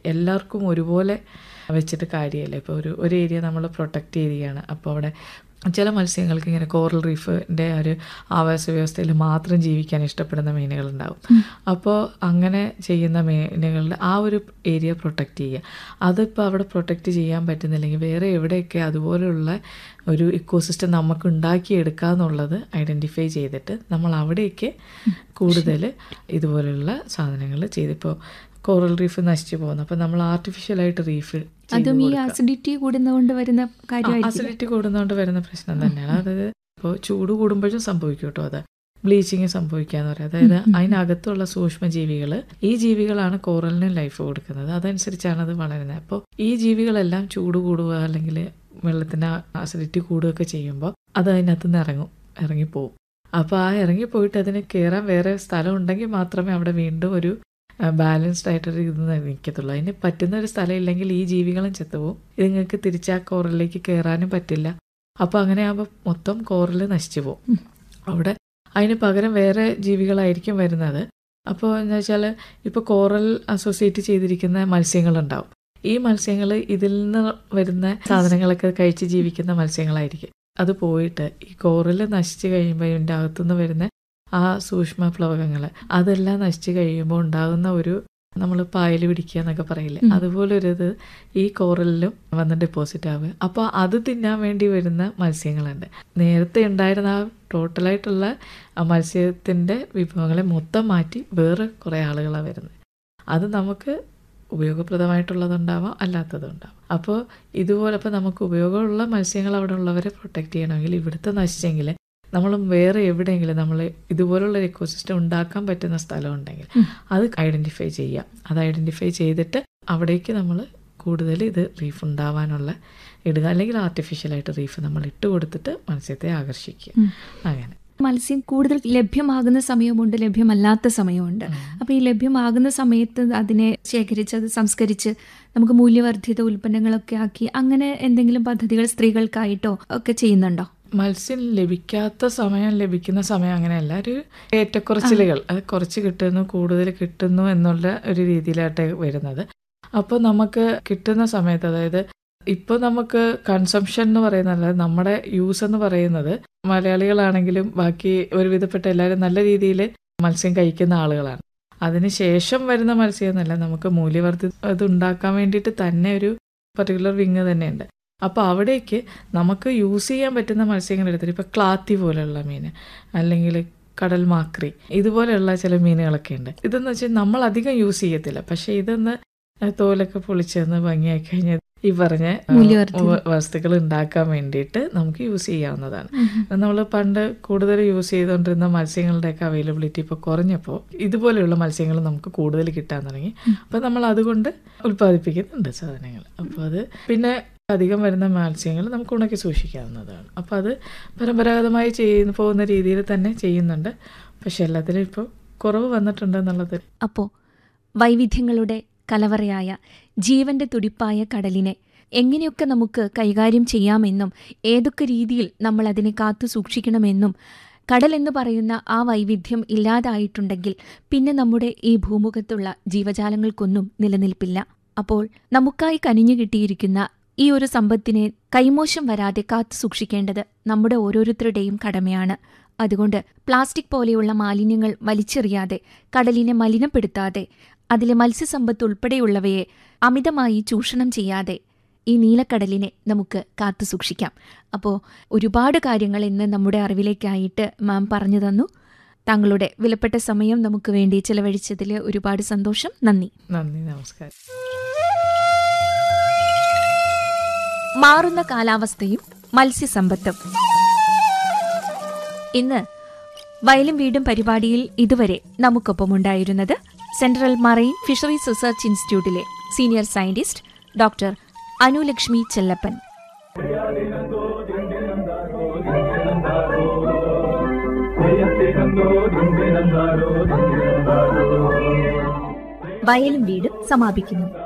എല്ലാവർക്കും ഒരുപോലെ വെച്ചിട്ട് കാര്യമല്ല ഇപ്പോൾ ഒരു ഒരു ഏരിയ നമ്മൾ പ്രൊട്ടക്റ്റ് ചെയ്യുകയാണ് അപ്പോൾ അവിടെ ചില മത്സ്യങ്ങൾക്ക് ഇങ്ങനെ കോറൽ റീഫിൻ്റെ ഒരു ആവാസ വ്യവസ്ഥയിൽ മാത്രം ജീവിക്കാൻ ഇഷ്ടപ്പെടുന്ന മീനുകളുണ്ടാവും അപ്പോൾ അങ്ങനെ ചെയ്യുന്ന മീനുകളുടെ ആ ഒരു ഏരിയ പ്രൊട്ടക്റ്റ് ചെയ്യുക അതിപ്പോൾ അവിടെ പ്രൊട്ടക്റ്റ് ചെയ്യാൻ പറ്റുന്നില്ലെങ്കിൽ വേറെ എവിടെയൊക്കെ അതുപോലെയുള്ള ഒരു ഇക്കോസിസ്റ്റം നമുക്ക് ഉണ്ടാക്കിയെടുക്കുക എന്നുള്ളത് ഐഡൻറ്റിഫൈ ചെയ്തിട്ട് നമ്മൾ അവിടെയൊക്കെ കൂടുതൽ ഇതുപോലെയുള്ള സാധനങ്ങൾ ചെയ്തിപ്പോൾ കോറൽ റീഫ് നശിച്ചു പോകുന്നു അപ്പോൾ നമ്മൾ ആർട്ടിഫിഷ്യലായിട്ട് റീഫ് അതും ഈ അസിഡിറ്റി കൂടുന്നതുകൊണ്ട് വരുന്ന കാര്യമായിരിക്കും അസിഡിറ്റി കൂടുന്നതുകൊണ്ട് വരുന്ന പ്രശ്നം തന്നെയാണ് അതായത് ഇപ്പോൾ ചൂട് കൂടുമ്പോഴും സംഭവിക്കും കേട്ടോ അത് ബ്ലീച്ചിങ് സംഭവിക്കാന്ന് പറയാം അതായത് അതിനകത്തുള്ള സൂക്ഷ്മജീവികൾ ഈ ജീവികളാണ് കോറലിന് ലൈഫ് കൊടുക്കുന്നത് അതനുസരിച്ചാണ് അത് വളരുന്നത് അപ്പോൾ ഈ ജീവികളെല്ലാം ചൂട് കൂടുക അല്ലെങ്കിൽ വെള്ളത്തിന് അസിഡിറ്റി കൂടുകയൊക്കെ ചെയ്യുമ്പോൾ അത് അതിനകത്ത് നിന്ന് ഇറങ്ങും ഇറങ്ങിപ്പോവും അപ്പോൾ ആ ഇറങ്ങിപ്പോയിട്ട് അതിന് കയറാൻ വേറെ സ്ഥലം ഉണ്ടെങ്കിൽ മാത്രമേ അവിടെ വീണ്ടും ഒരു ബാലൻസ്ഡ് ആയിട്ടൊരു ഇത് നിൽക്കത്തുള്ളൂ അതിന് പറ്റുന്ന ഒരു സ്ഥലം ഇല്ലെങ്കിൽ ഈ ജീവികളും ചെത്തുപോകും ഇതുങ്ങൾക്ക് തിരിച്ച് ആ കോറലിലേക്ക് കയറാനും പറ്റില്ല അപ്പോൾ അങ്ങനെ ആകുമ്പോൾ മൊത്തം കോറൽ നശിച്ചു പോകും അവിടെ അതിന് പകരം വേറെ ജീവികളായിരിക്കും വരുന്നത് അപ്പോൾ എന്ന് വെച്ചാൽ ഇപ്പോൾ കോറൽ അസോസിയേറ്റ് ചെയ്തിരിക്കുന്ന മത്സ്യങ്ങളുണ്ടാവും ഈ മത്സ്യങ്ങൾ ഇതിൽ നിന്ന് വരുന്ന സാധനങ്ങളൊക്കെ കഴിച്ച് ജീവിക്കുന്ന മത്സ്യങ്ങളായിരിക്കും അത് പോയിട്ട് ഈ കോറൽ നശിച്ചു കഴിയുമ്പോൾ ഇതിൻ്റെ അകത്തുനിന്ന് വരുന്ന ആ സൂക്ഷ്മ പ്ലവകങ്ങൾ അതെല്ലാം നശിച്ചു കഴിയുമ്പോൾ ഉണ്ടാകുന്ന ഒരു നമ്മൾ പായൽ പിടിക്കുക എന്നൊക്കെ പറയില്ലേ അതുപോലെ ഒരു ഇത് ഈ കോറലിലും വന്ന് ഡെപ്പോസിറ്റ് ആവുക അപ്പോൾ അത് തിന്നാൻ വേണ്ടി വരുന്ന മത്സ്യങ്ങളുണ്ട് നേരത്തെ ഉണ്ടായിരുന്ന ആ ടോട്ടലായിട്ടുള്ള ആ മത്സ്യത്തിൻ്റെ വിഭവങ്ങളെ മൊത്തം മാറ്റി വേറെ കുറേ ആളുകളാണ് വരുന്നത് അത് നമുക്ക് ഉപയോഗപ്രദമായിട്ടുള്ളതുണ്ടാവാം അല്ലാത്തതുണ്ടാവാം അപ്പോൾ ഇതുപോലെ അപ്പോൾ നമുക്ക് ഉപയോഗമുള്ള മത്സ്യങ്ങൾ അവിടെ ഉള്ളവരെ പ്രൊട്ടക്റ്റ് ചെയ്യണമെങ്കിൽ ഇവിടുത്തെ നശിച്ചെങ്കിൽ നമ്മൾ വേറെ എവിടെയെങ്കിലും നമ്മൾ ഇതുപോലുള്ള എക്കോസിസ്റ്റം ഉണ്ടാക്കാൻ പറ്റുന്ന സ്ഥലം ഉണ്ടെങ്കിൽ അത് ഐഡൻറ്റിഫൈ ചെയ്യാം അത് ഐഡൻറ്റിഫൈ ചെയ്തിട്ട് അവിടേക്ക് നമ്മൾ കൂടുതൽ ഇത് റീഫ് ഉണ്ടാവാനുള്ള ഇടുക അല്ലെങ്കിൽ ആർട്ടിഫിഷ്യലായിട്ട് റീഫ് നമ്മൾ ഇട്ട് കൊടുത്തിട്ട് മത്സ്യത്തെ ആകർഷിക്കുക അങ്ങനെ മത്സ്യം കൂടുതൽ ലഭ്യമാകുന്ന സമയമുണ്ട് ലഭ്യമല്ലാത്ത സമയമുണ്ട് അപ്പോൾ ഈ ലഭ്യമാകുന്ന സമയത്ത് അതിനെ ശേഖരിച്ച് അത് സംസ്കരിച്ച് നമുക്ക് മൂല്യവർദ്ധിത ഉൽപ്പന്നങ്ങളൊക്കെ ആക്കി അങ്ങനെ എന്തെങ്കിലും പദ്ധതികൾ സ്ത്രീകൾക്കായിട്ടോ ഒക്കെ ചെയ്യുന്നുണ്ടോ മത്സ്യം ലഭിക്കാത്ത സമയം ലഭിക്കുന്ന സമയം അങ്ങനെയല്ല ഒരു ഏറ്റക്കുറച്ചിലുകൾ അത് കുറച്ച് കിട്ടുന്നു കൂടുതൽ കിട്ടുന്നു എന്നുള്ള ഒരു രീതിയിലായിട്ട് വരുന്നത് അപ്പോൾ നമുക്ക് കിട്ടുന്ന സമയത്ത് അതായത് ഇപ്പോൾ നമുക്ക് കൺസംഷൻ എന്ന് പറയുന്നത് നമ്മുടെ യൂസ് എന്ന് പറയുന്നത് മലയാളികളാണെങ്കിലും ബാക്കി ഒരുവിധപ്പെട്ട എല്ലാവരും നല്ല രീതിയിൽ മത്സ്യം കഴിക്കുന്ന ആളുകളാണ് അതിനുശേഷം വരുന്ന മത്സ്യം എന്നല്ല നമുക്ക് മൂല്യവർദ്ധി അത് ഉണ്ടാക്കാൻ വേണ്ടിയിട്ട് തന്നെ ഒരു പർട്ടിക്കുലർ വിങ് തന്നെയുണ്ട് അപ്പോൾ അവിടേക്ക് നമുക്ക് യൂസ് ചെയ്യാൻ പറ്റുന്ന മത്സ്യങ്ങൾ എടുത്തിട്ട് ഇപ്പോൾ ക്ലാത്തി പോലെയുള്ള മീൻ അല്ലെങ്കിൽ കടൽ മാക്രി ഇതുപോലെയുള്ള ചില മീനുകളൊക്കെ ഉണ്ട് ഇതെന്ന് വെച്ചാൽ നമ്മൾ അധികം യൂസ് ചെയ്യത്തില്ല പക്ഷെ ഇതൊന്ന് തോലൊക്കെ പൊളിച്ചെന്ന് ഭംഗിയാക്കി കഴിഞ്ഞാൽ ഈ പറഞ്ഞ വസ്തുക്കൾ ഉണ്ടാക്കാൻ വേണ്ടിയിട്ട് നമുക്ക് യൂസ് ചെയ്യാവുന്നതാണ് നമ്മൾ പണ്ട് കൂടുതൽ യൂസ് ചെയ്തുകൊണ്ടിരുന്ന മത്സ്യങ്ങളുടെയൊക്കെ അവൈലബിലിറ്റി ഇപ്പോൾ കുറഞ്ഞപ്പോൾ ഇതുപോലെയുള്ള മത്സ്യങ്ങൾ നമുക്ക് കൂടുതൽ കിട്ടാൻ തുടങ്ങി അപ്പോൾ നമ്മൾ അതുകൊണ്ട് ഉൽപ്പാദിപ്പിക്കുന്നുണ്ട് സാധനങ്ങൾ അപ്പോൾ അത് പിന്നെ അധികം വരുന്ന മത്സ്യങ്ങൾ നമുക്ക് ഉണക്കി സൂക്ഷിക്കാവുന്നതാണ് അപ്പോൾ അത് പരമ്പരാഗതമായി ചെയ്യുന്ന പോകുന്ന രീതിയിൽ തന്നെ ചെയ്യുന്നുണ്ട് പക്ഷെ എല്ലാത്തിലും ഇപ്പോൾ കുറവ് വന്നിട്ടുണ്ട് എന്നുള്ളത് അപ്പോൾ വൈവിധ്യങ്ങളുടെ കലവറയായ ജീവന്റെ തുടിപ്പായ കടലിനെ എങ്ങനെയൊക്കെ നമുക്ക് കൈകാര്യം ചെയ്യാമെന്നും ഏതൊക്കെ രീതിയിൽ നമ്മൾ അതിനെ കാത്തു സൂക്ഷിക്കണമെന്നും കടൽ എന്ന് പറയുന്ന ആ വൈവിധ്യം ഇല്ലാതായിട്ടുണ്ടെങ്കിൽ പിന്നെ നമ്മുടെ ഈ ഭൂമുഖത്തുള്ള ജീവജാലങ്ങൾക്കൊന്നും നിലനിൽപ്പില്ല അപ്പോൾ നമുക്കായി കനിഞ്ഞു കിട്ടിയിരിക്കുന്ന ഈ ഒരു സമ്പത്തിനെ കൈമോശം വരാതെ കാത്തു സൂക്ഷിക്കേണ്ടത് നമ്മുടെ ഓരോരുത്തരുടെയും കടമയാണ് അതുകൊണ്ട് പ്ലാസ്റ്റിക് പോലെയുള്ള മാലിന്യങ്ങൾ വലിച്ചെറിയാതെ കടലിനെ മലിനപ്പെടുത്താതെ അതിലെ മത്സ്യസമ്പത്ത് ഉൾപ്പെടെയുള്ളവയെ അമിതമായി ചൂഷണം ചെയ്യാതെ ഈ നീലക്കടലിനെ നമുക്ക് കാത്തു സൂക്ഷിക്കാം അപ്പോൾ ഒരുപാട് കാര്യങ്ങൾ ഇന്ന് നമ്മുടെ അറിവിലേക്കായിട്ട് മാം പറഞ്ഞു തന്നു താങ്കളുടെ വിലപ്പെട്ട സമയം നമുക്ക് വേണ്ടി ചിലവഴിച്ചതിൽ ഒരുപാട് സന്തോഷം നന്ദി നന്ദി നമസ്കാരം മാറുന്ന കാലാവസ്ഥയും മത്സ്യസമ്പത്തും ഇന്ന് വയലും വീടും പരിപാടിയിൽ ഇതുവരെ നമുക്കൊപ്പമുണ്ടായിരുന്നത് സെൻട്രൽ മറൈൻ ഫിഷറീസ് റിസർച്ച് ഇൻസ്റ്റിറ്റ്യൂട്ടിലെ senior scientist doctor Anulakshmi Chellappan വയലും വീടും സമാപിക്കുന്നു